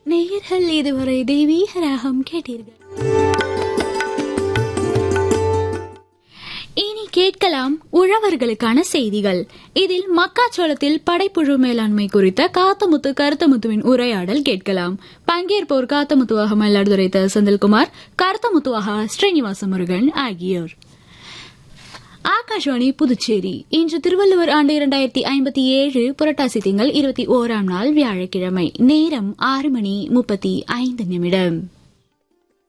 நேயர்கள் இதுவரை தெய்வீக ராகம் கேட்டீர்கள் இனி கேட்கலாம் உழவர்களுக்கான செய்திகள் இதில் மக்காச்சோளத்தில் படைப்புழு மேலாண்மை குறித்த காத்தமுத்து கருத்தமுத்துவின் உரையாடல் கேட்கலாம் பங்கேற்போர் காத்தமுத்துவாக மயிலாடுதுறை த. செந்தில்குமார் கருத்தமுத்துவாக ஸ்ரீனிவாச முருகன் ஆகியோர் ஆகாஷ்வாணி புதுச்சேரி இன்று திருவள்ளுவர் ஆண்டு இரண்டாயிரத்தி ஐம்பத்தி ஏழு புரட்டாசி திங்கள் இருபத்தி ஓராம் நாள் வியாழக்கிழமை நேரம் ஆறு மணி முப்பத்தி ஐந்து நிமிடம்